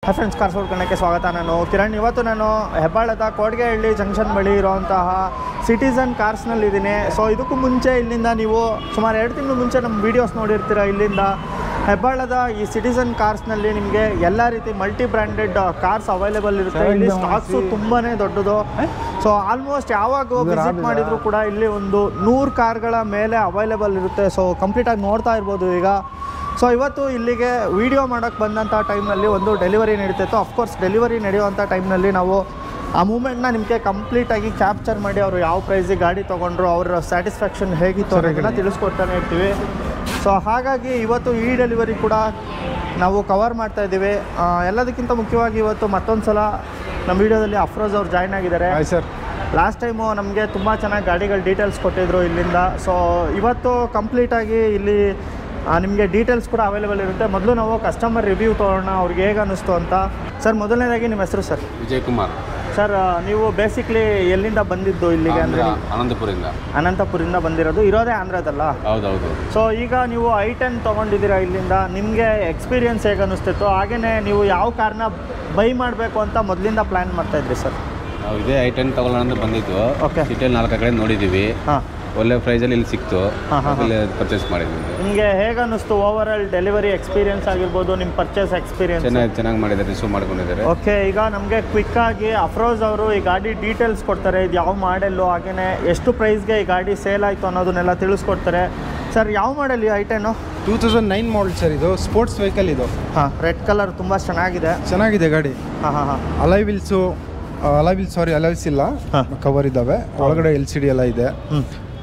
Hi friends cars ಕನ್ನಕ್ಕೆ ಸ್ವಾಗತ ನಾನು ಕಿರಣ್ ಇವತ್ತು ನಾನು ಹೆಬ್ಬಾಳದ ಕೋಡ್ಗೆಹಳ್ಳಿ ಜಂಕ್ಷನ್ ಬಳಿ ಇರುವಂತಹ ಸಿಟಿಸನ್ ಕಾರ್ಸ್ನಲ್ಲಿದ್ದೀನಿ ಸೊ ಇದಕ್ಕೂ ಮುಂಚೆ ಇಲ್ಲಿಂದ ನೀವು ಸುಮಾರು ಎರಡು ತಿಂಗಳು ಮುಂಚೆ ನಮ್ಮ ವೀಡಿಯೋಸ್ ನೋಡಿರ್ತೀರ ಇಲ್ಲಿಂದ ಹೆಬ್ಬಾಳದ ಈ ಸಿಟಿಸನ್ ಕಾರ್ಸ್ನಲ್ಲಿ ನಿಮಗೆ ಎಲ್ಲ ರೀತಿ ಮಲ್ಟಿ ಬ್ರ್ಯಾಂಡೆಡ್ ಕಾರ್ಸ್ ಅವೈಲೇಬಲ್ ಇರುತ್ತೆ ಇಲ್ಲಿ ಸ್ಟಾಕ್ಸು ತುಂಬಾ ದೊಡ್ಡದು ಸೊ ಆಲ್ಮೋಸ್ಟ್ ಯಾವಾಗ ವಿಸಿಟ್ ಮಾಡಿದ್ರು ಕೂಡ ಇಲ್ಲಿ ಒಂದು ನೂರು ಕಾರ್ಗಳ ಮೇಲೆ ಅವೈಲೇಬಲ್ ಇರುತ್ತೆ ಸೊ ಕಂಪ್ಲೀಟಾಗಿ ನೋಡ್ತಾ ಇರ್ಬೋದು ಈಗ ಸೊ ಇವತ್ತು ಇಲ್ಲಿಗೆ ವಿಡಿಯೋ ಮಾಡೋಕ್ಕೆ ಬಂದಂಥ ಟೈಮ್ನಲ್ಲಿ ಒಂದು ಡೆಲಿವರಿ ನಡೀತಿತ್ತು ಅಫ್ಕೋರ್ಸ್ ಡೆಲಿವರಿ ನಡೆಯುವಂಥ ಟೈಮ್ನಲ್ಲಿ ನಾವು ಆ ಮೂಮೆಂಟ್ನ ನಿಮಗೆ ಕಂಪ್ಲೀಟಾಗಿ ಕ್ಯಾಪ್ಚರ್ ಮಾಡಿ ಅವರು ಯಾವ ಪ್ರೈಸಿಗೆ ಗಾಡಿ ತೊಗೊಂಡ್ರು ಅವರ ಸ್ಯಾಟಿಸ್ಫ್ಯಾಕ್ಷನ್ ಹೇಗಿತ್ತು ಅನ್ನೋದನ್ನ ತಿಳಿಸ್ಕೊಡ್ತಾನೆ ಇರ್ತೀವಿ ಸೊ ಹಾಗಾಗಿ ಇವತ್ತು ಈ ಡೆಲಿವರಿ ಕೂಡ ನಾವು ಕವರ್ ಮಾಡ್ತಾ ಇದ್ದೀವಿ ಆ, ಎಲ್ಲದಕ್ಕಿಂತ ಮುಖ್ಯವಾಗಿ ಇವತ್ತು ಮತ್ತೊಂದು ಸಲ ನಮ್ಮ ವಿಡಿಯೋದಲ್ಲಿ ಅಫ್ರೋಜ್ ಅವ್ರು ಜಾಯ್ನ್ ಆಗಿದ್ದಾರೆ ಹಾಯ್ ಸರ್ ಲಾಸ್ಟ್ ಟೈಮು ನಮಗೆ ತುಂಬ ಚೆನ್ನಾಗಿ ಗಾಡಿಗಳ ಡೀಟೇಲ್ಸ್ ಕೊಟ್ಟಿದ್ರು ಇಲ್ಲಿಂದ ಸೊ ಇವತ್ತು ಕಂಪ್ಲೀಟಾಗಿ ಇಲ್ಲಿ ನಿಮಗೆ ಡೀಟೇಲ್ಸ್ ಕೂಡ ಅವೈಲೇಬಲ್ ಇರುತ್ತೆ ಮೊದಲು ನಾವು ಕಸ್ಟಮರ್ ರಿವ್ಯೂ ತೊಗೊಳ್ಳೋಣ ಅವ್ರಿಗೆ ಹೇಗೆ ಅನ್ನಿಸ್ತು ಅಂತ ಸರ್ ಮೊದಲನೇದಾಗಿ ನಿಮ್ಮ ಹೆಸರು ಸರ್ ವಿಜಯ್ ಕುಮಾರ್ ಸರ್ ನೀವು ಬೇಸಿಕ್ಲಿ ಎಲ್ಲಿಂದ ಬಂದಿದ್ದು ಇಲ್ಲಿಗೆ ಅಂದರೆ ಆಂಧ್ರ ಅನಂತಪುರಿಂದ ಅನಂತಪುರಿಂದ ಬಂದಿರೋದು ಇರೋದೇ ಆಂಧ್ರದಲ್ಲ ಹೌದೌದು ಸೊ ಈಗ ನೀವು ಐ ಟೆನ್ ತೊಗೊಂಡಿದ್ದೀರಾ ಇಲ್ಲಿಂದ ನಿಮಗೆ ಎಕ್ಸ್ಪೀರಿಯನ್ಸ್ ಹೇಗೆ ಅನ್ನಿಸ್ತಿತ್ತು ಹಾಗೆಯೇ ನೀವು ಯಾವ ಕಾರ್ನ ಬೈ ಮಾಡಬೇಕು ಅಂತ ಮೊದಲಿಂದ ಪ್ಲ್ಯಾನ್ ಮಾಡ್ತಾಯಿದ್ರಿ ಸರ್ ನಾವು ಇದೇ ಐ ಟೆನ್ ತಗೊಳ್ಳೋಣ ಅಂತ ಬಂದಿದ್ದು Okay. ಸಿಟಿಯಲ್ಲಿ ನಾಲ್ಕು ಕಡೆ ನೋಡಿದ್ದೀವಿ ಹಾಂ ಒಳ್ಳೆ ಪ್ರೈಸಲ್ಲಿ ಇಲ್ಲಿ ಸಿಕ್ತು ಹಾ, ಹಾ, ಇಲ್ಲಿ ಪರ್ಚೇಸ್ ಮಾಡಿದ್ವಿ ನಿಮಗೆ ಹೇಗೆ ಅನ್ನಿಸ್ತು ಓವರ್ ಆಲ್ ಡೆಲಿವರಿ ಎಕ್ಸ್ಪೀರಿಯನ್ಸ್ ಆಗಿರ್ಬೋದು ನಿಮ್ಮ ಪರ್ಚೇಸ್ ಎಕ್ಸ್ಪೀರಿಯನ್ಸ್ ಚೆನ್ನಾಗಿ ಚೆನ್ನಾಗಿ ಮಾಡಿದ್ದಾರೆ ರಿಸೀವ್ ಮಾಡ್ಕೊಂಡಿದ್ದಾರೆ ಓಕೆ ಈಗ ನಮಗೆ ಕ್ವಿಕ್ ಆಗಿ ಅಫ್ರೋಜ್ ಅವರು ಈ ಗಾಡಿ ಡೀಟೇಲ್ಸ್ ಕೊಡ್ತಾರೆ ಇದು ಯಾವ ಮಾಡೆಲ್ಲು ಹಾಗೆಯೇ ಎಷ್ಟು ಪ್ರೈಸ್ಗೆ ಈ ಗಾಡಿ ಸೇಲ್ ಆಯಿತು ಅನ್ನೋದನ್ನೆಲ್ಲ ತಿಳಿಸ್ಕೊಡ್ತಾರೆ ಸರ್ ಯಾವ ಮಾಡೆಲ್ ಈ ಐಟೆನು two thousand nine model sir ಇದು ಸ್ಪೋರ್ಟ್ಸ್ ವೆಹಿಕಲ್ ಇದು ಹಾಂ ರೆಡ್ ಕಲರ್ ತುಂಬ ಚೆನ್ನಾಗಿದೆ ಚೆನ್ನಾಗಿದೆ ಗಾಡಿ ಹಾಂ ಹಾಂ ಹಾಂ ಅಲೈ ವಿಲ್ಸು ಅಲೈ ವಿಲ್ ಸಾರಿ ಅಲೈ ವಿಲ್ಸ್ ಇಲ್ಲ ಹಾ. ಕವರ್ ಇದ್ದಾವೆ ಒಳಗಡೆ ಎಲ್ ಸಿ ಡಿ ಎಲ್ಲ ಇದೆ ಹ್ಞೂ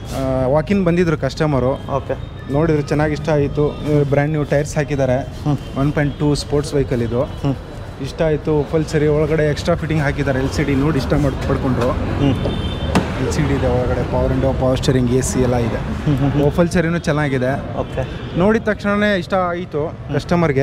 ವಾಕಿನ್ ಬಂದಿದ್ರು ಕಸ್ಟಮರು ಓಕೆ ನೋಡಿದ್ರೆ ಚೆನ್ನಾಗಿ ಇಷ್ಟ ಆಯಿತು ಬ್ರ್ಯಾಂಡ್ ನ್ಯೂ ಟೈರ್ಸ್ ಹಾಕಿದ್ದಾರೆ ಹ್ಮ್. One point two sports vehicle ಇದು ಹ್ಞೂ ಇಷ್ಟ ಆಯಿತು ಫುಲ್ ಸರಿ ಒಳಗಡೆ ಎಕ್ಸ್ಟ್ರಾ ಫಿಟ್ಟಿಂಗ್ ಹಾಕಿದ್ದಾರೆ ಎಲ್ ಸಿ ಡಿ ನೋಡಿ ಇಷ್ಟ ಮಾಡಿ ಪಡ್ಕೊಂಡ್ರು ಹ್ಞೂ ಎಲ್ ಸಿ ಡಿ ಇದೆ ಒಳಗಡೆ power window power steering A C ಎಲ್ಲ ಇದೆ ಓಫಲ್ ಸರಿನೂ ಚೆನ್ನಾಗಿದೆ ಓಕೆ ನೋಡಿದ ತಕ್ಷಣವೇ ಇಷ್ಟ ಆಯಿತು ಕಸ್ಟಮರ್ಗೆ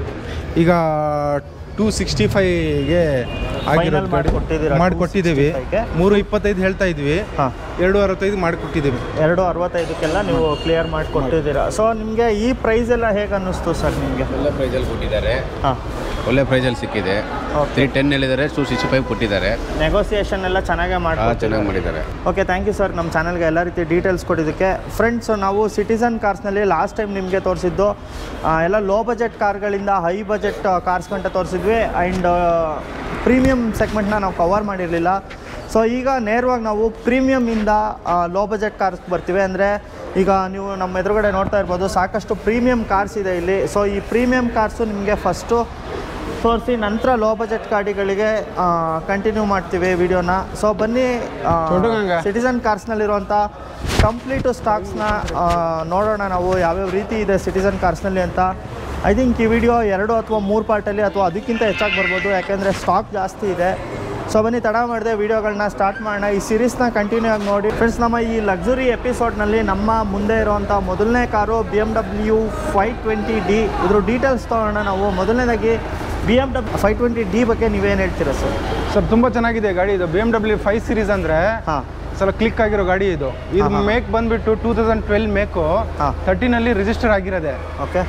ಈಗ ಟೂ ಸಿಕ್ಸ್ಟಿ ಫೈವ್ಗೆ Final ಮಾಡ್ಕೊಟ್ಟಿದ್ದೀರಾ? ಮಾಡಿಕೊಟ್ಟಿದ್ದೀವಿ 265 ಗೆ? ಮೂರು ಇಪ್ಪತ್ತೈದು ಹೇಳ್ತಾ ಇದ್ವಿ ಹಾಂ ಎರಡು ಅರವತ್ತೈದು ಮಾಡಿಕೊಟ್ಟಿದ್ದೀವಿ ಎರಡು ಅರವತ್ತೈದಕ್ಕೆಲ್ಲ ನೀವು ಕ್ಲಿಯರ್ ಮಾಡಿ ಕೊಟ್ಟಿದ್ದೀರಾ ಸೊ ನಿಮಗೆ ಈ ಪ್ರೈಸ್ ಎಲ್ಲ ಹೇಗೆ ಅನ್ನಿಸ್ತು ಸರ್ ನಿಮಗೆ ಒಳ್ಳೆ ಪ್ರೈಸಲ್ಲಿ ಕೊಟ್ಟಿದ್ದಾರೆ ಹಾಂ ಒಳ್ಳೆ ಪ್ರೈಸಲ್ಲಿ ಸಿಕ್ಕಿದೆ Okay. ತ್ರೀ ಟೆನ್ ಹೇಳಿದ್ದಾರೆ ಟೂ ಸಿಕ್ಸ್ಟಿ ಫೈವ್ ಕೊಟ್ಟಿದ್ದಾರೆ ನೆಗೋಸಿಯೇಷನ್ ಎಲ್ಲ ಚೆನ್ನಾಗೇ ಆ, ಮಾಡಿ ಚೆನ್ನಾಗಿ ಮಾಡಿದ್ದಾರೆ ಓಕೆ ಥ್ಯಾಂಕ್ ಯು ಸರ್ ನಮ್ಮ ಚಾನಲ್ಗೆ ಎಲ್ಲ ರೀತಿ ಡೀಟೇಲ್ಸ್ ಕೊಟ್ಟಿದ್ದಕ್ಕೆ ಫ್ರೆಂಡ್ಸ್ ನಾವು ಸಿಟಿಸನ್ ಕಾರ್ಸ್ನಲ್ಲಿ ಲಾಸ್ಟ್ ಟೈಮ್ ನಿಮಗೆ ತೋರಿಸಿದ್ದು ಆ, ಎಲ್ಲ ಲೋ ಬಜೆಟ್ ಕಾರ್ಗಳಿಂದ ಹೈ ಬಜೆಟ್ ಕಾರ್ಸ್ ಗಂಟ ತೋರಿಸಿದ್ವಿ ಆ್ಯಂಡ್ ಪ್ರೀಮಿಯಂ ಸೆಗ್ಮೆಂಟ್ನ ನಾವು ಕವರ್ ಮಾಡಿರಲಿಲ್ಲ ಸೊ ಈಗ ನೇರವಾಗಿ ನಾವು ಪ್ರೀಮಿಯಮಿಂದ ಲೋ ಬಜೆಟ್ ಕಾರ್ಸ್ ಬರ್ತೀವಿ ಅಂದರೆ ಈಗ ನೀವು ನಮ್ಮ ಎದುರುಗಡೆ ನೋಡ್ತಾ ಇರ್ಬೋದು ಸಾಕಷ್ಟು ಪ್ರೀಮಿಯಂ ಕಾರ್ಸ್ ಇದೆ ಇಲ್ಲಿ ಸೊ ಈ ಪ್ರೀಮಿಯಂ ಕಾರ್ಸು ನಿಮಗೆ ಫಸ್ಟು ತೋರಿಸಿ ನಂತರ ಲೋ ಬಜೆಟ್ ಗಾಡಿಗಳಿಗೆ ಕಂಟಿನ್ಯೂ ಮಾಡ್ತೀವಿ ವಿಡಿಯೋನ ಸೊ ಬನ್ನಿ ತೊಡಗಂಗ. ಸಿಟಿಸನ್ ಕಾರ್ಸ್ನಲ್ಲಿರುವಂಥ ಕಂಪ್ಲೀಟು ಸ್ಟಾಕ್ಸ್ನ ನೋಡೋಣ ನಾವು ಯಾವ್ಯಾವ ರೀತಿ ಇದೆ ಸಿಟಿಸನ್ ಕಾರ್ಸ್ನಲ್ಲಿ ಅಂತ ಐ ಥಿಂಕ್ ಈ ವಿಡಿಯೋ ಎರಡು ಅಥವಾ ಮೂರು ಪಾರ್ಟಲ್ಲಿ ಅಥವಾ ಅದಕ್ಕಿಂತ ಹೆಚ್ಚಾಗಿ ಬರ್ಬೋದು ಯಾಕೆಂದರೆ ಸ್ಟಾಕ್ ಜಾಸ್ತಿ ಇದೆ ಸೊ ಬನ್ನಿ ತಡ ಮಾಡಿದೆ ವೀಡಿಯೋಗಳನ್ನ ಸ್ಟಾರ್ಟ್ ಮಾಡೋಣ ಈ ಸೀರೀಸ್ನ ಕಂಟಿನ್ಯೂ ಆಗಿ ನೋಡಿ ಫ್ರೆಂಡ್ಸ್ ನಮ್ಮ ಈ ಲಕ್ಸುರಿ ಎಪಿಸೋಡ್ನಲ್ಲಿ ನಮ್ಮ ಮುಂದೆ ಇರುವಂಥ ಮೊದಲನೇ ಕಾರು B M W five twenty D ಇದ್ರ ಡೀಟೇಲ್ಸ್ ತೊಗೊಳ್ಳೋಣ ನಾವು ಮೊದಲನೇದಾಗಿ B M W five twenty D ಬಗ್ಗೆ ನೀವೇನು ಹೇಳ್ತೀರಾ ಸರ್ ಸರ್ ತುಂಬ ಚೆನ್ನಾಗಿದೆ ಗಾಡಿ ಇದು B M W five series ಅಂದರೆ ಹಾಂ ಸ್ವಲ್ಪ ಕ್ಲಿಕ್ ಆಗಿರೋ ಗಾಡಿ ಇದು ಇದು ಹಾ, ಹಾ. ಮೇಕ್ ಬಂದ್ಬಿಟ್ಟು ಟೂ ತೌಸಂಡ್ ಟ್ವೆಲ್ ಮೇಕು ಹಾ. ತರ್ಟೀನಲ್ಲಿ ರಿಜಿಸ್ಟರ್ ಆಗಿರೋದೆ ಓಕೆ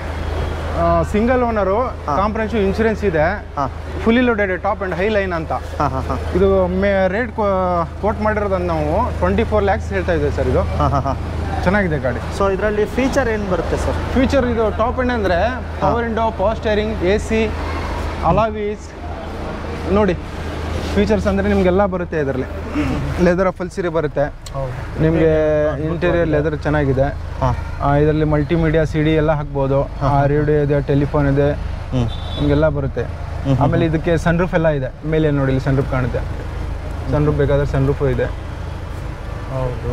ಸಿಂಗಲ್ ಓನರು ಹಾ. ಕಾಂಪ್ರೆನ್ಸಿವ್ ಇನ್ಶೂರೆನ್ಸ್ ಇದೆ ಹಾಂ fully loaded top and high line ಅಂತ ಹಾಂ ಹಾಂ ಹಾಂ ಇದು ಮೇ ರೇಟ್ ಕೋಟ್ ಮಾಡಿರೋದನ್ನು ನಾವು ಟ್ವೆಂಟಿ ಫೋರ್ ಲ್ಯಾಕ್ಸ್ ಹೇಳ್ತಾ ಇದ್ದೇವೆ ಸರ್ ಇದು ಹಾಂ ಹಾಂ ಹಾಂ ಚೆನ್ನಾಗಿದೆ ಗಾಡಿ ಸೊ ಇದರಲ್ಲಿ ಫೀಚರ್ ಏನು ಬರುತ್ತೆ ಸರ್ ಫ್ಯೂಚರ್ ಇದು ಟಾಪ್ ಎಂಡ್ ಅಂದರೆ power window power steering A C alloys ನೋಡಿ ಫೀಚರ್ಸ್ ಅಂದರೆ ನಿಮಗೆಲ್ಲ ಬರುತ್ತೆ ಇದರಲ್ಲಿ ಲೆದರ್ ಫುಲ್ ಸಿರಿ ಬರುತ್ತೆ ಹೌದು ನಿಮಗೆ ಇಂಟೀರಿಯರ್ ಲೆದರ್ ಚೆನ್ನಾಗಿದೆ ಹಾಂ ಇದರಲ್ಲಿ ಮಲ್ಟಿಮೀಡಿಯಾ ಸಿ ಡಿ ಎಲ್ಲ ಹಾಕ್ಬೋದು ರೇಡಿಯೋ ಇದೆ ಟೆಲಿಫೋನ್ ಇದೆ ಹ್ಞೂ ನಿಮಗೆಲ್ಲ ಬರುತ್ತೆ ಹ್ಮ್. ಆಮೇಲೆ ಇದಕ್ಕೆ ಸನ್ರೂಫ್ ಎಲ್ಲ ಇದೆ ಮೇಲೆ ನೋಡಿ ಇಲ್ಲಿ ಸನ್ರೂಫ್ ಕಾಣುತ್ತೆ ಸನ್ರೂಫ್ ಬೇಕಾದ್ರೆ ಸನ್ರೂಫು ಇದೆ ಹೌದು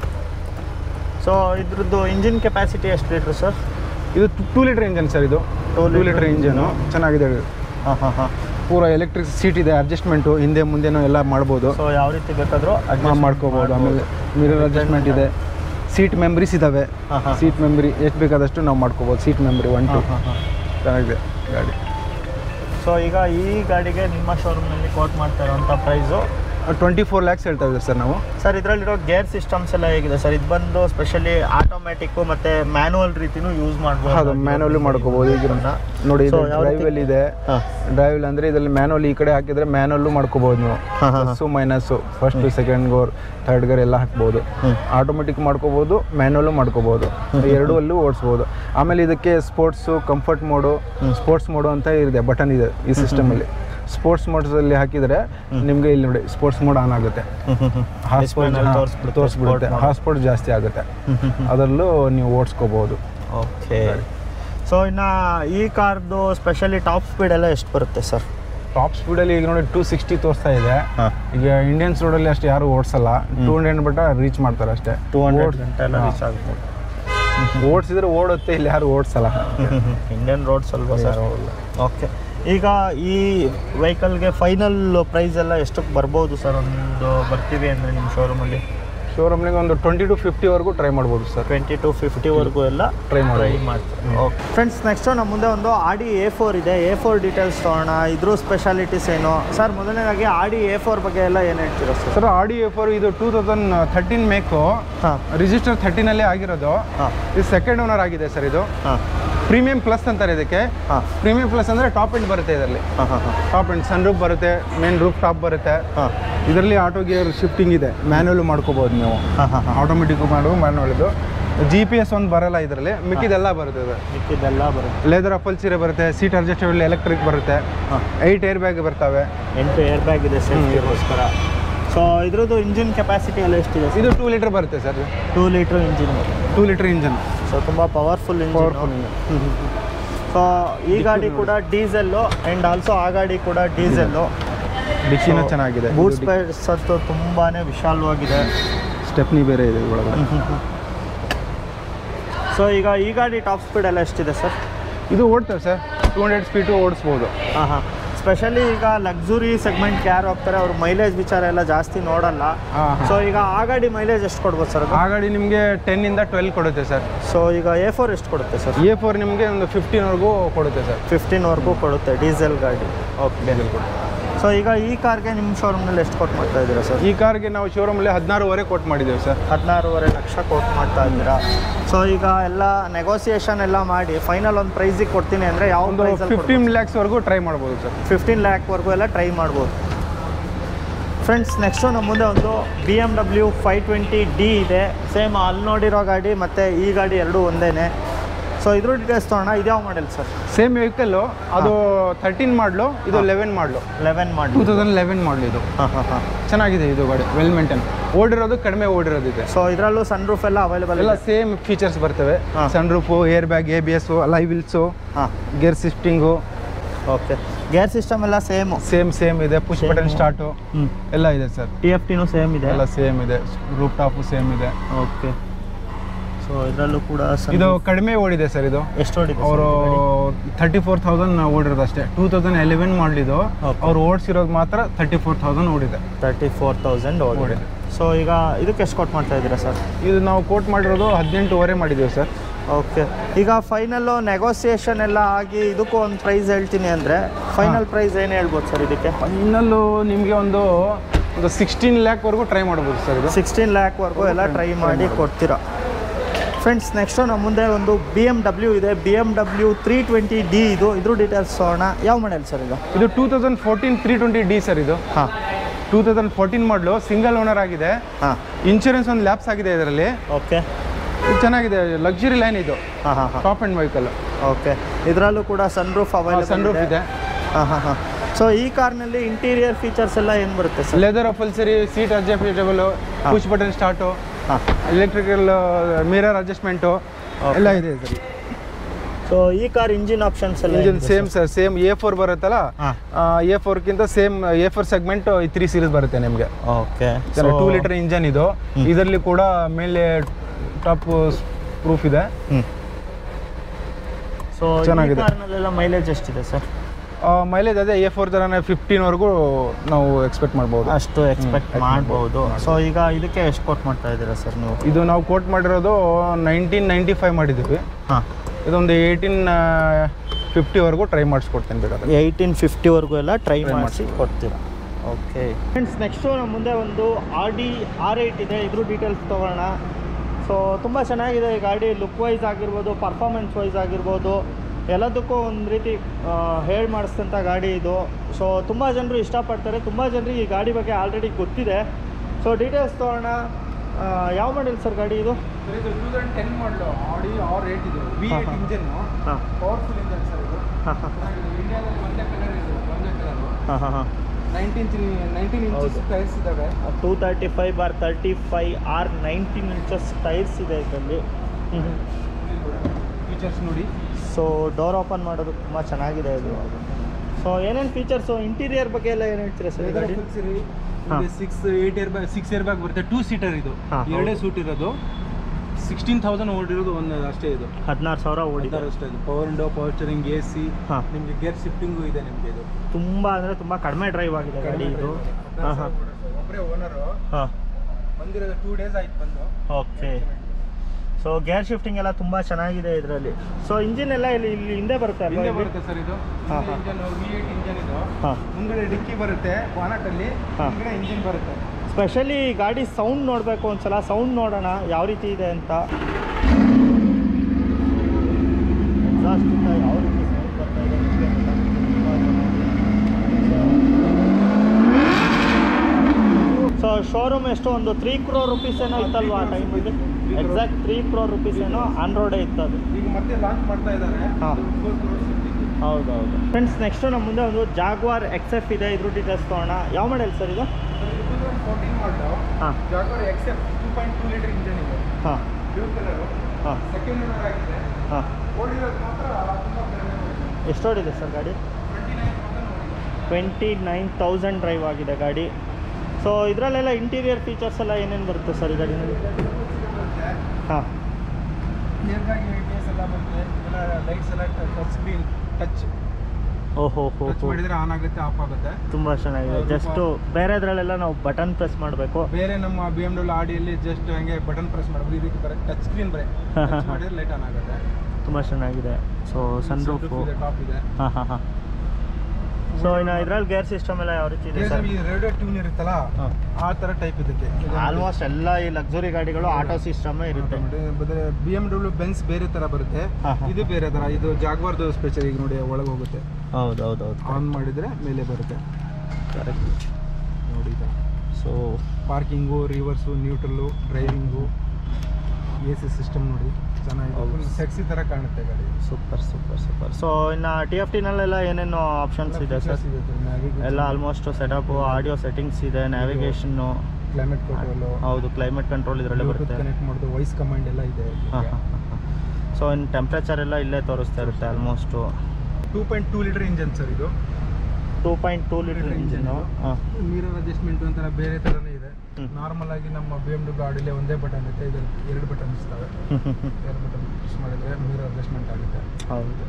ಸೊ ಇದ್ರದ್ದು ಇಂಜಿನ್ ಕೆಪಾಸಿಟಿ ಎಷ್ಟು ಲೀಟ್ರ್ ಸರ್ ಇದು ಟೂ ಲೀಟರ್ ಇಂಜನ್ ಸರ್ ಇದು Two two liter litre engine ಚೆನ್ನಾಗಿದೆ ಇದು. ಹಾಂ ಹಾಂ ಹಾಂ ಪೂರ ಎಲೆಕ್ಟ್ರಿಕ್ ಸೀಟ್ ಇದೆ ಅಡ್ಜಸ್ಟ್ಮೆಂಟು ಹಿಂದೆ ಮುಂದೆನೂ ಎಲ್ಲ ಮಾಡ್ಬೋದು ಸೊ ಯಾವ ರೀತಿ ಬೇಕಾದರೂ ಮಾ- ಮಾಡ್ಕೋಬೋದು ಆಮೇಲೆ ಮಿರರ್ ಅಡ್ಜಸ್ಟ್ಮೆಂಟ್ ಇದೆ ಸೀಟ್ ಮೆಮ್ರೀಸ್ ಇದ್ದಾವೆ ಹಾಂ ಹಾಂ ಸೀಟ್ ಮೆಮ್ರಿ ಎಷ್ಟು ಬೇಕಾದಷ್ಟು ನಾವು ಮಾಡ್ಕೋಬೋದು ಸೀಟ್ ಮೆಮ್ರಿ ಒನ್ ಟು ಹಾಂ ಹಾಂ ಚೆನ್ನಾಗಿದೆ ಗಾಡಿ ಸೊ ಈಗ ಈ ಗಾಡಿಗೆ ನಿಮ್ಮ ಶೋರೂಮ್ನಲ್ಲಿ ಕೋಟ್ ಮಾಡ್ತಾ ಇರೋಂಥ ಪ್ರೈಸು ಟ್ವೆಂಟಿ ಫೋರ್ ಲ್ಯಾಕ್ಸ್ ಹೇಳ್ತಾ ಇದ್ದೀವಿ ಸರ್ ನಾವು ಸರ್ ಇದರಲ್ಲಿರೋ ಗೇರ್ ಸಿಸ್ಟಮ್ಸ್ ಎಲ್ಲ ಹೇಗಿದೆ ಸರ್ ಇದು ಬಂದು ಸ್ಪೆಷಲಿ ಆಟೋಮ್ಯಾಟಿಕ್ ಮತ್ತೆ ಮ್ಯಾನುವಲ್ ರೀತಿನೂ ಯೂಸ್ ಮಾಡ್ಬೋದು ಹೌದು ಮ್ಯಾನುವಲಿ ಮಾಡ್ಕೋಬೋದು ಈಗ ನೋಡಿ So, ಯಾವ ರೀತಿ- ಡ್ರೈವಲ್ ಇದೆ ಹಾಂ ಡ್ರೈವಲ್ ಅಂದರೆ ಇದರಲ್ಲಿ ಮ್ಯಾನುವಲ್ ಈ ಕಡೆ ಹಾಕಿದ್ರೆ ಮ್ಯಾನುವಲ್ಲು ಮಾಡ್ಕೋಬೋದು ನೀವು ಹಾಂ ಹಾಂ plus minus first second gear third gear ಎಲ್ಲ ಹಾಕ್ಬೋದು ಆಟೋಮೆಟಿಕ್ ಮಾಡ್ಕೋಬೋದು ಮ್ಯಾನುವಲ್ಲು ಮಾಡ್ಕೋಬೋದು ಎರಡೂ ಅಲ್ಲೂ ಓಡಿಸ್ಬೋದು ಆಮೇಲೆ ಇದಕ್ಕೆ sports comfort mode sports mode ಅಂತ ಇದೆ ಬಟನ್ ಇದೆ ಈ ಸಿಸ್ಟಮಲ್ಲಿ ಸ್ಪೋರ್ಟ್ಸ್ ಮೋಡ್ಸಲ್ಲಿ ಹಾಕಿದರೆ ನಿಮಗೆ ಇಲ್ಲಿ ನೋಡಿ ಸ್ಪೋರ್ಟ್ಸ್ ಮೋಡ್ ಆನ್ ಆಗುತ್ತೆ ಹಾಸ್ಪೋರ್ಟ್ Display ನಲ್ಲಿ ತೋರಿಸ್ಬಿಡುತ್ತೆ, ತೋರಿಸ್ಬಿಡುತ್ತೆ sport mode. ಹಾಸ್ಪೋರ್ಟ್ ಜಾಸ್ತಿ ಆಗುತ್ತೆ ಅದರಲ್ಲೂ ನೀವು ಓಡಿಸ್ಕೋಬೋದು ಓಕೆ ಸೊ ಇನ್ನು ಈ ಕಾರ್ದು ಸ್ಪೆಷಲಿ ಟಾಪ್ ಸ್ಪೀಡ್ ಎಲ್ಲ ಎಷ್ಟು ಬರುತ್ತೆ ಸರ್ ಟಾಪ್ ಸ್ಪೀಡಲ್ಲಿ ಈಗ ನೋಡಿ ಟೂ ಸಿಕ್ಸ್ಟಿ ತೋರಿಸ್ತಾ ಇದೆ ಹಾಂ ಈಗ ಇಂಡಿಯನ್ಸ್ ರೋಡಲ್ಲಿ ಅಷ್ಟು ಯಾರು ಓಡಿಸಲ್ಲ ಟೂ ಹಂಡ್ರೆಡ್ ಬಿಟ್ಟ ರೀಚ್ ಮಾಡ್ತಾರೆ ಅಷ್ಟೇ ಟೂ ಹಂಡ್ರೆಡ್ ಗಂಟೆ ಎಲ್ಲ ರೀಚ್ ಆಗುತ್ತೆ ಓಡಿಸಿದ್ರೆ ಓಡುತ್ತೆ ಇಲ್ಲಿ ಯಾರು ಓಡಿಸಲ್ಲ ಇಂಡಿಯನ್ ರೋಡ್ಸ್ ಅಲ್ವಾ ಸರ್ ಓಕೆ ಈಗ ಈ ವೆಹಿಕಲ್ಗೆ ಫೈನಲ್ ಪ್ರೈಸ್ ಎಲ್ಲ ಎಷ್ಟಕ್ಕೆ ಬರ್ಬೋದು ಸರ್ ಒಂದು ಬರ್ತೀವಿ ಅಂದರೆ ನಿಮ್ಮ ಶೋರೂಮಲ್ಲಿ ಶೋರೂಮ್ನಿಗೆ ಒಂದು ಟ್ವೆಂಟಿ ಟು ಫಿಫ್ಟಿವರೆಗೂ ಟ್ರೈ ಮಾಡ್ಬೋದು ಸರ್ ಟ್ವೆಂಟಿ ಟು ಫಿಫ್ಟಿವರೆಗೂ ಎಲ್ಲ ಟ್ರೈ ಮಾಡಿ ಟ್ರೈ ಮಾಡ್ತೀವಿ ಓಕೆ ಫ್ರೆಂಡ್ಸ್ ನೆಕ್ಸ್ಟು ನಮ್ಮ ಮುಂದೆ ಒಂದು ಆಡಿ ಎ ಫೋರ್ ಇದೆ ಎ ಫೋರ್ ಡೀಟೇಲ್ಸ್ ತೊಗೊಳ್ಳೋಣ ಇದ್ರ ಸ್ಪೆಷಾಲಿಟೀಸ್ ಏನು ಸರ್ ಮೊದಲನೇದಾಗಿ ಆಡಿ ಎ ಫೋರ್ ಬಗ್ಗೆ ಎಲ್ಲ ಏನು ಹೇಳ್ತೀರಾ ಸರ್ ಸರ್ ಆಡಿ ಫೋರ್ ಇದು ಟೂ ತೌಸಂಡ್ ಥರ್ಟೀನ್ ಮೇಕು ಹಾಂ ರಿಜಿಸ್ಟರ್ ಥರ್ಟೀನಲ್ಲೇ ಆಗಿರೋದು ಹಾಂ ಇದು ಸೆಕೆಂಡ್ ಓನರ್ ಆಗಿದೆ ಸರ್ ಇದು ಹಾಂ ಪ್ರೀಮಿಯಂ ಪ್ಲಸ್ ಅಂತಾರೆ ಇದಕ್ಕೆ ಹಾಂ ಪ್ರೀಮಿಯಂ ಪ್ಲಸ್ ಅಂದರೆ ಟಾಪ್ ಎಂಡ್ ಬರುತ್ತೆ ಇದರಲ್ಲಿ ಹಾಂ ಹಾಂ ಹಾಂ ಟಾಪ್ ಎಂಡ್ ಸನ್ ರೂಫ್ ಬರುತ್ತೆ ಮೇನ್ ರೂಫ್ ಟಾಪ್ ಬರುತ್ತೆ ಹಾಂ ಇದರಲ್ಲಿ ಆಟೋ ಗಿಯರ್ ಶಿಫ್ಟಿಂಗ್ ಇದೆ ಮ್ಯಾನ್ಯಲ್ ಮಾಡ್ಕೋಬೋದು ನೀವು ಹಾಂ ಹಾಂ ಹಾಂ ಆಟೋಮೆಟಿಕ್ ಮಾಡುವ ಮ್ಯಾನ್ಯಲ್ ಇದು ಜಿ ಪಿ ಎಸ್ ಒಂದು ಬರಲ್ಲ ಇದರಲ್ಲಿ ಮಿಕ್ಕಿದೆಲ್ಲ ಬರುತ್ತೆ ಇದು ಮಿಕ್ಕಿದ್ದೆಲ್ಲ ಬರುತ್ತೆ ಲೆದರ್ ಅಪ್ಪಲ್ ಸೀರೆ ಬರುತ್ತೆ ಸೀಟ್ ಅಡ್ಜಸ್ಟಬಲ್ ಎಲೆಕ್ಟ್ರಿಕ್ ಬರುತ್ತೆ ಹಾಂ ಏಯ್ಟ್ ಏರ್ ಬ್ಯಾಗ್ ಬರ್ತವೆ ಎಂಟು ಏರ್ ಬ್ಯಾಗ್ ಇದೆ ಸೇಫ್ಟಿಗೋಸ್ಕರ ಸೊ ಇದ್ರದ್ದು ಇಂಜಿನ್ ಕೆಪಾಸಿಟಿ ಎಲ್ಲ ಎಷ್ಟಿದೆ ಸರ್ ಇದು ಟೂ ಲೀಟರ್ ಬರುತ್ತೆ sir two litre engine two litre engine so ತುಂಬ ಪವರ್ಫುಲ್ ಪವರ್ಫುಲ್ ಇಂಜಿನ್ ಸೊ ಈ ಗಾಡಿ ಕೂಡ ಡೀಸೆಲ್ಲು ಆ್ಯಂಡ್ ಆಲ್ಸೋ ಆ ಗಾಡಿ ಕೂಡ ಡೀಸೆಲ್ಲು ಡಿಕ್ಕಿನೂ ಚೆನ್ನಾಗಿದೆ ಬೂಟ್ ಸ್ಪೇಸ್ ಅಂತೂ ತುಂಬಾ ವಿಶಾಲವಾಗಿದೆ ಸ್ಟೆಪ್ನಿ ಬೇರೆ ಇದೆ ಒಳಗಡೆ ಸೊ ಈಗ ಈ ಗಾಡಿ ಟಾಪ್ ಸ್ಪೀಡ್ ಎಲ್ಲ ಎಷ್ಟಿದೆ ಸರ್ ಇದು ಓಡ್ತೇವೆ ಸರ್ ಟೂ ಹಂಡ್ರೆಡ್ ಸ್ಪೀಟು ಓಡಿಸ್ಬೋದು ಹಾಂ ಹಾಂ ಸ್ಪೆಷಲಿ ಈಗ ಲಕ್ಸುರಿ ಸೆಗ್ಮೆಂಟ್ಗೆ ಯಾರು ಹೋಗ್ತಾರೆ ಅವ್ರು ಮೈಲೇಜ್ ವಿಚಾರ ಎಲ್ಲ ಜಾಸ್ತಿ ನೋಡಲ್ಲ ಹಾಂ ಸೊ ಈಗ ಆ ಗಾಡಿ ಮೈಲೇಜ್ ಎಷ್ಟು ಕೊಡ್ಬೋದು ಸರ್ ಆ ಗಾಡಿ ನಿಮಗೆ ಟೆನ್ನಿಂದ ಟ್ವೆಲ್ ಕೊಡುತ್ತೆ ಸರ್ ಸೊ ಈಗ ಎ ಫೋರ್ ಎಷ್ಟು ಕೊಡುತ್ತೆ ಸರ್ ಎ ಫೋರ್ ನಿಮಗೆ ಒಂದು ಫಿಫ್ಟೀನ್ವರೆಗೂ ಕೊಡುತ್ತೆ ಸರ್ ಫಿಫ್ಟೀನ್ವರೆಗೂ ಕೊಡುತ್ತೆ ಡೀಸೆಲ್ ಗಾಡಿ ಓಕೆ ಸೊ ಈಗ ಈ ಕಾರ್ಗೆ ನಿಮ್ಮ ಶೋರೂಮ್ನಲ್ಲಿ ಎಷ್ಟು ಕೊಟ್ಟು ಮಾಡ್ತಾ ಇದ್ದೀರಾ ಸರ್ ಈ ಕಾರ್ಗೆ ನಾವು ಶೋರೂಮಲ್ಲಿ ಹದಿನಾರೂವರೆ ಕೊಟ್ಟು ಮಾಡಿದ್ದೇವೆ ಸರ್ ಹದಿನಾರೂವರೆ ಲಕ್ಷ ಕೊಟ್ಟು ಮಾಡ್ತಾ ಇದ್ದೀರಾ ಸೊ ಈಗ ಎಲ್ಲ ನೆಗೋಸಿಯೇಷನ್ ಎಲ್ಲ ಮಾಡಿ ಫೈನಲ್ ಒಂದು ಪ್ರೈಸಿಗೆ ಕೊಡ್ತೀನಿ ಅಂದರೆ ಯಾವ ಒಂದು ಪ್ರೈಸಲ್ಲಿ ಫಿಫ್ಟೀನ್ ಲ್ಯಾಕ್ಸ್ವರೆಗೂ ಟ್ರೈ ಮಾಡ್ಬೋದು ಸರ್ ಫಿಫ್ಟೀನ್ ಲ್ಯಾಕ್ವರೆಗೂ ಎಲ್ಲ ಟ್ರೈ ಮಾಡ್ಬೋದು ಫ್ರೆಂಡ್ಸ್ ನೆಕ್ಸ್ಟು ನಮ್ಮ ಮುಂದೆ ಒಂದು B M W five twenty D ಇದೆ ಸೇಮ್ ಅಲ್ಲಿ ನೋಡಿರೋ ಗಾಡಿ ಮತ್ತು ಈ ಗಾಡಿ ಎರಡೂ ಒಂದೇ ಸೊ ಇದ್ರ ಡೀಟೇಲ್ಸ್ ತೊಗೊಳ್ಳೋಣ ಇದ್ಯಾವ ಮಾಡೆಲ್ ಸರ್ ಸೇಮ್ ವೆಹಿಕಲ್ಲು ಅದು ಥರ್ಟೀನ್ ಮಾಡಲು ಇದು ಲೆವೆನ್ ಮಾಡಲು ಲೆವೆನ್ ಮಾಡಿ ಟೂ ತೌಸಂಡ್ ಲೆವೆನ್ ಮಾಡಲು ಇದು ಹಾಂ ಹಾಂ ಹಾಂ ಚೆನ್ನಾಗಿದೆ ಇದು ಗಾಡಿ ವೆಲ್ ಮೇಂಟೈನ್ ಓಡಿರೋದು ಕಡಿಮೆ ಓಡಿರೋದಿದೆ ಸೊ ಇದರಲ್ಲೂ ಸನ್ ರೂಫ್ ಎಲ್ಲ ಅವೈಲೇಬಲ್ ಎಲ್ಲ ಸೇಮ್ ಫೀಚರ್ಸ್ ಬರ್ತವೆ ಹಾ. Sunroof airbag A B S alloy wheels ಹಾಂ gear shifting okay gear system ಎಲ್ಲ ಸೇಮು ಸೇಮ್ ಸೇಮ್ ಇದೆ ಪುಷ್ Same. ಬಟನ್ ಸ್ಟಾರ್ಟು ಹ್ಞೂ ಎಲ್ಲ ಇದೆ ಸರ್ ಟಿ ಎಫ್ ಟಿನೂ ಸೇಮ್ ಇದೆ ಎಲ್ಲ ಸೇಮ್ ಇದೆ ರೂಪ್ ಟಾಪು ಸೇಮ್ ಇದೆ ಓಕೆ ಸೊ ಇದರಲ್ಲೂ ಕೂಡ sun ಇದು roof. ಕಡಿಮೆ ಓಡಿದೆ ಸರ್ ಇದು ಎಷ್ಟು ಹೊಡಿದೆ ಅವರು ತರ್ಟಿ ಫೋರ್ ತೌಸಂಡ್ ಓಡಿರೋದು ಅಷ್ಟೇ ಟೂ ತೌಸಂಡ್ ಎಲೆವೆನ್ ಮಾಡಲಿದ್ದು Okay. ಅವ್ರು ಓಡಿಸಿರೋದು ಮಾತ್ರ ತರ್ಟಿ ಫೋರ್ ತೌಸಂಡ್ ಓಡಿದೆ ತರ್ಟಿ ಫೋರ್ ತೌಸಂಡ್ ಓಡಿದೆ ಓಡಿದೆ. ಸೊ ಈಗ ಇದಕ್ಕೆ ಎಷ್ಟು ಕೊಟ್ಟು ಮಾಡ್ತಾ ಇದ್ದೀರಾ ಸರ್ ಇದು ನಾವು ಕೋಟ್ ಮಾಡಿರೋದು ಹದಿನೆಂಟುವರೆ ಮಾಡಿದ್ದೀವಿ ಸರ್ ಓಕೆ ಈಗ ಫೈನಲ್ಲು ನೆಗೋಸಿಯೇಷನ್ ಎಲ್ಲ ಆಗಿ ಇದಕ್ಕೂ ಒಂದು ಪ್ರೈಸ್ ಹೇಳ್ತೀನಿ ಅಂದರೆ ಫೈನಲ್ ಪ್ರೈಸ್ ಏನು ಹೇಳ್ಬೋದು ಸರ್ ಇದಕ್ಕೆ ಫೈನಲ್ಲು ನಿಮಗೆ ಒಂದು ಒಂದು ಸಿಕ್ಸ್ಟೀನ್ ಲ್ಯಾಕ್ವರೆಗೂ ಟ್ರೈ ಮಾಡ್ಬೋದು ಸರ್ ಇದು ಸಿಕ್ಸ್ಟೀನ್ ಲ್ಯಾಕ್ವರೆಗೂ ಎಲ್ಲ ಟ್ರೈ ಮಾಡಿ ಕೊಡ್ತೀರಾ ಫ್ರೆಂಡ್ಸ್ ನೆಕ್ಸ್ಟು ನಮ್ಮ ಮುಂದೆ ಒಂದು ಬಿ ಎಮ್ ಡಬ್ಲ್ಯೂ ಇದೆ B M W three twenty D ಇದು ಇದ್ರ ಡೀಟೇಲ್ಸ್ ತೊಗೊಳ್ಳೋಣ ಯಾವ ಮಾಡೆಲ್ ಸರ್ ಇದು ಇದು two thousand fourteen three twenty D sir ಇದು ಹಾಂ two thousand fourteen model single owner ಆಗಿದೆ ಹಾಂ ಇನ್ಶೂರೆನ್ಸ್ ಒಂದು ಲ್ಯಾಪ್ಸ್ ಆಗಿದೆ ಇದರಲ್ಲಿ ಓಕೆ ಇದು ಚೆನ್ನಾಗಿದೆ ಲಕ್ಸುರಿ ಲೈನ್ ಇದು ಹಾಂ ಹಾಂ ಹಾಂ ಟಾಪ್ ಆ್ಯಂಡ್ ವೆಹಿಕಲ್ ಓಕೆ ಇದರಲ್ಲೂ ಕೂಡ sunroof available sunroof ಇದೆ ಹಾಂ ಹಾಂ ಹಾಂ ಸೊ ಈ ಕಾರ್ನಲ್ಲಿ ಇಂಟೀರಿಯರ್ ಫೀಚರ್ಸ್ ಎಲ್ಲ ಏನು ಬರುತ್ತೆ sir leather upholstery seat adjustable push button start ಹಾಂ ಎಲೆಕ್ಟ್ರಿಕಲ್ ಮಿರರ್ ಅಡ್ಜಸ್ಟ್ಮೆಂಟು ಎಲ್ಲ ಇದೆ ಸರ್ ಸೊ ಈ ಕಾರ್ ಇಂಜಿನ್ ಆಪ್ಷನ್ಸ್ ಎಲ್ಲ engine same sir same A four ಬರುತ್ತಲ್ಲ ಹಾಂ ಎ ಫೋರ್ಗಿಂತ same A four segment three series ಬರುತ್ತೆ ನಿಮಗೆ ಓಕೆ ಟೂ ಲೀಟರ್ ಇಂಜನ್ ಇದು ಇದರಲ್ಲಿ ಕೂಡ ಮೇಲೆ ಟಾಪ್ ಪ್ರೂಫ್ ಇದೆ ಹ್ಞೂ ಸೊ ಈ ಚೆನ್ನಾಗಿದೆ. ಕಾರ್ನಲ್ಲೆಲ್ಲ ಮೈಲೇಜ್ ಎಷ್ಟಿದೆ ಸರ್ ಮೈಲೇಜ್ ಅದೇ ಎ ಫೋರ್ ಥರನೇ ಫಿಫ್ಟೀನ್ವರೆಗೂ ನಾವು ಎಕ್ಸ್ಪೆಕ್ಟ್ ಮಾಡ್ಬೋದು ಅಷ್ಟು ಎಕ್ಸ್ಪೆಕ್ಟ್ ಮಾಡ್ಬೋದು ಸೊ ಈಗ ಇದಕ್ಕೆ ಎಷ್ಟು ಕೊಟ್ಟು ಮಾಡ್ತಾ ಇದ್ದೀರಾ ಸರ್ ನೀವು ಇದು ನಾವು ಕೋಟ್ ಮಾಡಿರೋದು ನೈನ್ಟೀನ್ ನೈಂಟಿ ಫೈವ್ ಮಾಡಿದ್ದೀವಿ ಹಾಂ ಇದೊಂದು ಏಯ್ಟೀನ್ ಫಿಫ್ಟಿವರೆಗೂ ಟ್ರೈ ಮಾಡಿಸ್ಕೊಡ್ತೀನಿ ಬೇಕಾದ್ರೆ ಏಯ್ಟೀನ್ ಫಿಫ್ಟಿವರೆಗೂ ಎಲ್ಲ ಟ್ರೈ ಮಾಡಿಸಿ ಕೊಡ್ತೀರಾ ಓಕೆ ಫ್ರೆಂಡ್ಸ್ ನೆಕ್ಸ್ಟು ನಮ್ಮ ಮುಂದೆ ಒಂದು ಆರ್ ಡಿ ಆರ್ ಏಯ್ಟ್ ಇದೆ ಇದ್ರ ಡೀಟೇಲ್ಸ್ ತೊಗೊಳ್ಳೋಣ ಸೊ ತುಂಬ ಚೆನ್ನಾಗಿದೆ ಈ ಗಾಡಿ ಲುಕ್ ವೈಸ್ ಆಗಿರ್ಬೋದು ಪರ್ಫಾರ್ಮೆನ್ಸ್ ವೈಸ್ ಆಗಿರ್ಬೋದು ಎಲ್ಲದಕ್ಕೂ ಒಂದು ರೀತಿ ಹೇಳಿ ಮಾಡಿಸಿದಂಥ ಗಾಡಿ ಇದು ಸೊ ತುಂಬ ಜನರು ಇಷ್ಟಪಡ್ತಾರೆ ತುಂಬ ಜನರಿಗೆ ಈ ಗಾಡಿ ಬಗ್ಗೆ ಆಲ್ರೆಡಿ ಗೊತ್ತಿದೆ ಸೊ ಡೀಟೇಲ್ಸ್ ತೊಗೊಳ್ಳೋಣ ಆ, ಯಾವ ಮಾಡೆಲ್ ಸರ್ ಗಾಡಿ ಇದು ಸರ್ ಇದು two thousand ten model Audi R eight ಇದು ವಿ ಹಾ, ಏಟ್ ಹಾ. ಇಂಜನ್ನು ಹಾಂ ಪವರ್ಫುಲ್ ಇಂಜನ್ ಸರ್ ಇದು ಹಾಂ ಹಾಂ ಚೆನ್ನಾಗಿದೆ. ಇಂಡಿಯಾದಲ್ಲಿ ಒಂದೇ ಕಲರ್ ಇದೆ ಒಂದೇ ಕಲರು ಹಾಂ ಹಾಂ ಹಾಂ ನೈನ್ಟೀನ್ ನೈನ್ಟೀನ್ ಇಂಚಸ್ ಹೌದು. ಟೈರ್ಸ್ ಇದ್ದಾವೆ two thirty five bar thirty five R nineteen inches tyres ಇದೆ ಇದರಲ್ಲಿ ಫೀಚರ್ಸ್ ನೋಡಿ ಸೊ ಡೋರ್ ಓಪನ್ ಮಾಡೋದು ತುಂಬ ಚೆನ್ನಾಗಿದೆ ಇದು ಸೊ ಏನೇನು ಫೀಚರ್ಸು ಇಂಟೀರಿಯರ್ ಬಗ್ಗೆ ಎಲ್ಲ ಏನು ಹೇಳ್ತೀರಾ ಸರ್ ಈ ಗಾಡಿ ಹಾ. Six eight airbag six airbag ಬರುತ್ತೆ ಟೂ ಸೀಟರ್ ಇದು ಹಾ, ಎರಡೇ ಹೌದು. ಸೂಟ್ ಇರೋದು ಸಿಕ್ಸ್ಟೀನ್ ತೌಸಂಡ್ ಓಡಿರೋದು ಒಂದು ಅಷ್ಟೇ ಇದು ಹದಿನಾರು ಸಾವಿರ ಓಡಿದೆ ಹದಿನಾರು ಅಷ್ಟೇ ಇದು power window power steering A C ಹಾಂ ನಿಮಗೆ ಗೇರ್ ಶಿಫ್ಟಿಂಗು ಇದೆ ನಿಮಗೆ ಇದು ತುಂಬ ಅಂದರೆ ತುಂಬ ಕಡಿಮೆ ಡ್ರೈವ್ ಆಗಿದೆ ಗಾಡಿ ಇದು ಹಾಂ ಹಾಂ ಒಬ್ಬರೇ ಓನರು ಹಾಂ ಬಂದಿರೋದು ಟೂ ಡೇಸ್ ಆಯ್ತು ಬಂದು ಓಕೆ ಸೊ ಗೇರ್ ಶಿಫ್ಟಿಂಗ್ ಎಲ್ಲ ತುಂಬ ಚೆನ್ನಾಗಿದೆ ಇದರಲ್ಲಿ ಸೊ ಇಂಜಿನ್ ಎಲ್ಲ ಇಲ್ಲಿ ಇಲ್ಲಿ ಹಿಂದೆ ಬರುತ್ತೆ ಅಲ್ವಾ ಹಿಂದೆ ಇಲ್ಲಿ? ಬರುತ್ತೆ ಸರ್ ಇದು ಹಾ, ಹಾ. ಇಂಜನ್ ವಿ ಏಟ್ ಇಂಜನ್ ಇದು ಹಾಂ ಮುಂದ್ಗಡೆ ಡಿಕ್ಕಿ ಬರುತ್ತೆ ಬಾನಟಲ್ಲಿ ಹಾ. ಹಿಂದ್ಗಡೆ ಇಂಜಿನ್ ಬರುತ್ತೆ ಸ್ಪೆಷಲಿ ಗಾಡಿ ಸೌಂಡ್ ನೋಡಬೇಕು ಒಂದ್ಸಲ ಸೌಂಡ್ ನೋಡೋಣ ಯಾವ ರೀತಿ ಇದೆ ಅಂತ Exhaust ಇಂದ ಯಾವ ರೀತಿ sound ಬರ್ತಾ ಇದೆ ನಿಮ್ಗೆ ಅಂತ ತುಂಬಾ ಚೆನ್ನಾಗಿದೆ. ಸೊ ಶೋರೂಮ್ ಎಷ್ಟು ಒಂದು ತ್ರೀ ಕ್ರೋ ರುಪೀಸ್ ಏನೋ ಇತ್ತಲ್ವಾ ಆ ಟೈಮಲ್ಲಿ ಎಕ್ಸಾಕ್ಟ್ ತ್ರೀ ಕ್ರೋ ರುಪೀಸ್ ಏನೋ ಆನ್ ರೋಡೇ ಇತ್ತು ಅದು ಈಗ ಮತ್ತೆ ಲಾಂಚ್ ಮಾಡ್ತಾ ಇದ್ದಾರೆ ಹಾ. ಫೋರ್ ಕ್ರೋರ್ಸ್ ಹೌದೌದು ಫ್ರೆಂಡ್ಸ್ ನೆಕ್ಸ್ಟು ನಮ್ಮ ಮುಂದೆ ಒಂದು ಜಾಗ್ವಾರ್ ಎಕ್ಸ್ ಎಫ್ ಇದೆ ಇದ್ರ ಡೀಟೇಲ್ಸ್ ತೊಗೋಣ ಯಾವ ಮಾಡೆಲ್ ಸರ್ ಇದು ಫೋರ್ಟೀನ್ ಮಾಡಲು ಹಾಂ Jaguar except two point two litre engine ಇದೆ ಹಾಂ ಬ್ಲೂ ಕಲರು ಹಾಂ ಸೆಕೆಂಡ್ ಓನರ್ ಆಗಿದೆ ಹಾಂ ಓಡಿರೋದು ಮಾತ್ರ ತುಂಬ ಕಡಿಮೆ ಎಷ್ಟು ಓಡಿದೆ ಸರ್ ಗಾಡಿ ಟ್ವೆಂಟಿ ನೈನ್ ತೌಸಂಡ್ ಓಡಿದೆ ಟ್ವೆಂಟಿ ನೈನ್ ತೌಸಂಡ್ ಡ್ರೈವ್ ಆಗಿದೆ ಗಾಡಿ ಸೊ ಇದರಲ್ಲೆಲ್ಲ ಇಂಟೀರಿಯರ್ ಫೀಚರ್ಸ್ ಎಲ್ಲ ಏನೇನು ಬರುತ್ತೆ ಸರ್ ಈ ಗಾಡಿನಲ್ಲಿ ಹಾಂ ಏರ್ಗಾಗಿ ವೇಟ್ನೆಸ್ ಎಲ್ಲ ಬರುತ್ತೆ ಎಲ್ಲ ಲೈಟ್ಸ್ ಎಲ್ಲ ಟಚ್ ಸ್ಕ್ರೀನ್ ಟಚ್ ಓಹೋ ಹೋ ಟಚ್ ಹೋ ಮಾಡಿದ್ರೆ ಆನ್ ಆಗುತ್ತೆ ಆಫ್ ಆಗುತ್ತೆ ತುಂಬ ಚೆನ್ನಾಗಿದೆ ಹೌದು, ಜಸ್ಟು ಬೇರೆದ್ರಲ್ಲೆಲ್ಲ ನಾವು ಬಟನ್ ಪ್ರೆಸ್ ಮಾಡಬೇಕು ಬೇರೆ ನಮ್ಮ ಬಿ ಎಮ್ ಡಬ್ಲ್ಯೂ ಆಡಿಯಲ್ಲಿ ಜಸ್ಟ್ ಹಂಗೆ ಬಟನ್ ಪ್ರೆಸ್ ಮಾಡಬಹುದು ಈ ರೀತಿ ಬರುತ್ತೆ ಟಚ್ ಸ್ಕ್ರೀನ್ ಬರೀ ಟಚ್ ಮಾಡಿದ್ರೆ ಲೈಟ್ ಆನ್ ಆಗುತ್ತೆ ತುಂಬ ಚೆನ್ನಾಗಿದೆ ಸೊ ಸನ್ ರೂಫು ಟಾಪ್ ಇದೆ ಹಾಂ ಹಾಂ ಹಾಂ ಸೊ ಇನ್ನು ಇದ್ರಲ್ಲಿ ಗೇರ್ ಸಿಸ್ಟಮ್ ಎಲ್ಲ ಯಾವ ರೀತಿ ಇದೆ ಸರ್ ಈ ರೇಡಿಯೋ ಟ್ಯೂನ್ ಇರುತ್ತಲ್ಲ ಹಾಂ ಆ ಥರ ಟೈಪ್ ಇದಕ್ಕೆ ಆಲ್ಮೋಸ್ಟ್ ಎಲ್ಲ ಈ ಲಕ್ಸುರಿ ಗಾಡಿಗಳು ಆಟೋ ಸಿಸ್ಟಮೇ ಇರುತ್ತೆ ಬಿ ಎಮ್ ಡಬ್ಲ್ಯೂ ಬೆನ್ಸ್ ಬೇರೆ ತರ ಬರುತ್ತೆ ಹಾ, ಹಾ. ಇದು ಬೇರೆ ತರ ಇದು ಜಾಗ್ವಾರ್ದು ಸ್ಪೆಷಲ್ ಈಗ ನೋಡಿ ಒಳಗೆ ಹೋಗುತ್ತೆ ಹೌದು ಹೌದು ಹೌದು ಆನ್ ಮಾಡಿದ್ರೆ ಮೇಲೆ ಬರುತ್ತೆ ಕರೆಕ್ಟ್ ನೋಡಿ so parking reverse neutral driving A C system ನೋಡಿ ಚೆನ್ನಾಗಿದೆ ಹೌದು. ಫುಲ್ ಸೆಕ್ಸಿ ಥರ ಕಾಣುತ್ತೆ ಗಾಡಿ ಸೂಪರ್ ಸೂಪರ್ ಸೂಪರ್ ಸೊ ಇನ್ನು ಟಿ ಎಫ್ ಟಿನಲ್ಲೆಲ್ಲ ಏನೇನು ಆಪ್ಷನ್ಸ್ ಇದೆ ಸರ್ ಎಲ್ಲ ಆಲ್ಮೋಸ್ಟ್ ಸೆಟಪ್ ಆಡಿಯೋ ಸೆಟ್ಟಿಂಗ್ಸ್ ಇದೆ ನ್ಯಾವಿಗೇಷನ್ನು ಕ್ಲೈಮೇಟ್ ಕಂಟ್ರೋಲು ಹೌದು ಕ್ಲೈಮೇಟ್ ಕಂಟ್ರೋಲ್ ಇದರಲ್ಲೇ ಬರುತ್ತೆ ಕನೆಕ್ಟ್ ಮಾಡೋದು ವಾಯ್ಸ್ ಕಮಾಂಡ್ ಎಲ್ಲ ಇದೆ ಹಾಂ ಹಾಂ ಹಾಂ ಸೊ ಇನ್ನು ಟೆಂಪ್ರೇಚರ್ ಎಲ್ಲ ಇಲ್ಲೇ ತೋರಿಸ್ತಾ ಇರುತ್ತೆ almost two point two litre engine sir ಇದು two point two litre engine ಹಾಂ ಮಿರರ್ ಅಡ್ಜಸ್ಟ್ಮೆಂಟ್ ಒಂಥರ ಬೇರೆ ಥರನೇ ಇದೆ ಹ್ಮ್. ನಾರ್ಮಲ್ ಆಗಿ ನಮ್ಮ ಬಿ ಎಮ್ ಡಬ್ಲ್ಯೂ ಗಾಡಿಲೇ ಒಂದೇ ಬಟನ್ ಇರುತ್ತೆ ಇದರಲ್ಲಿ ಎರಡು ಬಟನ್ ಇರ್ತವೆ ಎರಡು ಬಟನ್ ಪ್ರೆಸ್ ಮಾಡಿದ್ರೆ ಮಿರರ್ ಅಡ್ಜಸ್ಟ್ಮೆಂಟ್ ಆಗುತ್ತೆ ಹೌದು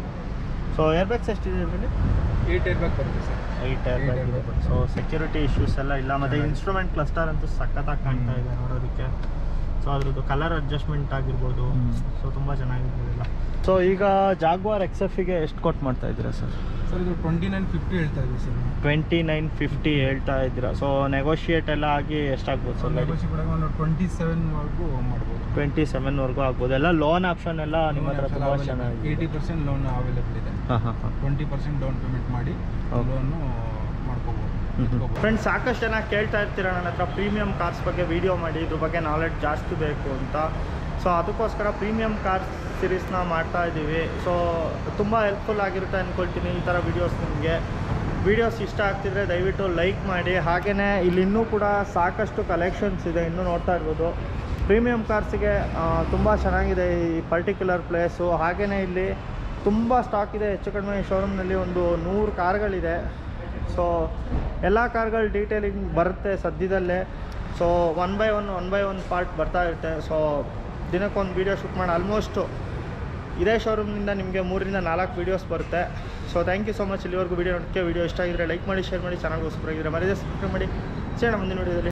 ಸೊ ಏರ್ ಬ್ಯಾಗ್ಸ್ ಎಷ್ಟಿದೆ ಇದರಲ್ಲಿ ಏಟ್ ಏರ್ ಬ್ಯಾಗ್ ಬರುತ್ತೆ sir eight air Eight bag ಇದೆ airbag. ಸೊ ಸೆಕ್ಯೂರಿಟಿ ಇಶ್ಯೂಸ್ ಎಲ್ಲ ಇಲ್ಲ ಮತ್ತು ಇನ್ಸ್ಟ್ರೂಮೆಂಟ್ ಕ್ಲಸ್ಟರ್ ಅಂತೂ ಸಖತ್ತಾಗಿ ಕಾಣ್ತಾ ಇದೆ ನೋಡೋದಕ್ಕೆ ಸೊ ಅದ್ರದ್ದು ಕಲರ್ ಅಡ್ಜಸ್ಟ್ಮೆಂಟ್ ಆಗಿರ್ಬೋದು ಹ್ಮ್. ಸೊ ತುಂಬ ಚೆನ್ನಾಗಿದೆ ಇದೆಲ್ಲ ಸೊ ಈಗ ಜಾಗ್ವಾರ್ ಎಕ್ಸ್ ಎಫಿಗೆ ಎಷ್ಟು ಕೊಟ್ಟು ಮಾಡ್ತಾ ಇದ್ದೀರಾ ಸರ್ ಸರ್ ಇದು ಟ್ವೆಂಟಿ ನೈನ್ ಫಿಫ್ಟಿ ಹೇಳ್ತಾ ಇದ್ದೀವಿ ಸರ್ ಟ್ವೆಂಟಿ ನೈನ್ ಫಿಫ್ಟಿ ಹೇಳ್ತಾ ಇದ್ದೀರಾ ಸೊ ನೆಗೋಷಿಯೇಟ್ ಎಲ್ಲ ಆಗಿ ಎಷ್ಟಾಗ್ಬೋದು ಸರ್ ಗಾಡಿ ನೆಗೋಷಿಯೇಟ್ ಒಂದು ಟ್ವೆಂಟಿ ಸೆವೆನ್ವರೆಗೂ ಮಾಡ್ಬೋದು ಟ್ವೆಂಟಿ ಸೆವೆನ್ವರೆಗೂ ಆಗ್ಬೋದು ಎಲ್ಲ ಲೋನ್ ಆಪ್ಷನ್ ಎಲ್ಲ ನಿಮ್ಮ ಹತ್ರ ತುಂಬ ಚೆನ್ನಾಗಿದೆ ಏಯ್ಟಿ ಪರ್ಸೆಂಟ್ ಲೋನ್ ಅವೈಲೇಬಲ್ ಇದೆ ಹಾಂ ಹಾಂ ಹಾಂ ಟ್ವೆಂಟಿ ಪರ್ಸೆಂಟ್ ಡೌನ್ ಪೇಮೆಂಟ್ ಮಾಡಿ Okay. ಲೋನು ಮಾಡ್ಕೋಬೋದು ಎತ್ಕೋಬೋದು. ಫ್ರೆಂಡ್ಸ್ ಸಾಕಷ್ಟು ಜನ ಕೇಳ್ತಾ ಇರ್ತೀರ ನನ್ನ ಹತ್ರ ಪ್ರೀಮಿಯಂ ಕಾರ್ಸ್ ಬಗ್ಗೆ ವಿಡಿಯೋ ಮಾಡಿ ಇದ್ರ ಬಗ್ಗೆ ನಾಲೆಡ್ಜ್ ಜಾಸ್ತಿ ಬೇಕು ಅಂತ ಸೊ ಅದಕ್ಕೋಸ್ಕರ ಪ್ರೀಮಿಯಂ ಕಾರ್ಸ್ ಸಿರೀಸ್ನ ಮಾಡ್ತಾ ಇದ್ದೀವಿ ಸೊ ತುಂಬ ಹೆಲ್ಪ್ಫುಲ್ ಆಗಿರುತ್ತೆ ಅಂದ್ಕೊಳ್ತೀನಿ ಈ ಥರ ವೀಡಿಯೋಸ್ ನಿಮಗೆ ವೀಡಿಯೋಸ್ ಇಷ್ಟ ಆಗ್ತಿದ್ರೆ ದಯವಿಟ್ಟು ಲೈಕ್ ಮಾಡಿ ಹಾಗೆಯೇ ಇಲ್ಲಿ ಇನ್ನೂ ಕೂಡ ಸಾಕಷ್ಟು ಕಲೆಕ್ಷನ್ಸ್ ಇದೆ ಇನ್ನೂ ನೋಡ್ತಾ ಇರ್ಬೋದು ಪ್ರೀಮಿಯಂ ಕಾರ್ಸಿಗೆ ತುಂಬ ಚೆನ್ನಾಗಿದೆ ಈ ಪರ್ಟಿಕ್ಯುಲರ್ ಪ್ಲೇಸು ಹಾಗೆಯೇ ಇಲ್ಲಿ ತುಂಬ ಸ್ಟಾಕ್ ಇದೆ ಹೆಚ್ಚು ಕಡಿಮೆ ಈ ಶೋರೂಮ್ನಲ್ಲಿ ಒಂದು ನೂರು ಕಾರ್ಗಳಿದೆ ಸೊ ಎಲ್ಲ ಕಾರ್ಗಳ ಡೀಟೇಲಿಂಗ್ ಬರುತ್ತೆ ಸದ್ಯದಲ್ಲೇ so one by one one by one part ಬರ್ತಾ ಇರುತ್ತೆ ಸೊ ದಿನಕ್ಕೊಂದು ವೀಡಿಯೋ ಶೂಟ್ ಮಾಡಿ ಆಲ್ಮೋಸ್ಟು ಇದೇ ಶೋರೂಮ್ನಿಂದ ನಿಮಗೆ ಮೂರರಿಂದ ನಾಲ್ಕು ವೀಡಿಯೋಸ್ ಬರುತ್ತೆ so thank you so much ಇಲ್ಲಿವರೆಗೂ ವೀಡಿಯೋ ನೋಡೋಕ್ಕೆ ವೀಡಿಯೋ ಇಷ್ಟ ಆಗಿದ್ರೆ ಲೈಕ್ ಮಾಡಿ ಶೇರ್ ಮಾಡಿ ಚಾನಲ್ಗೆ ಹೊಸಬರಾಗಿದ್ರೆ ಮರಿದೇ ಸಬ್ಸ್ಕ್ರೈಬ್ ಮಾಡಿ ಸೇಣ ಮುಂದಿನ ವೀಡಿಯೋದಲ್ಲಿ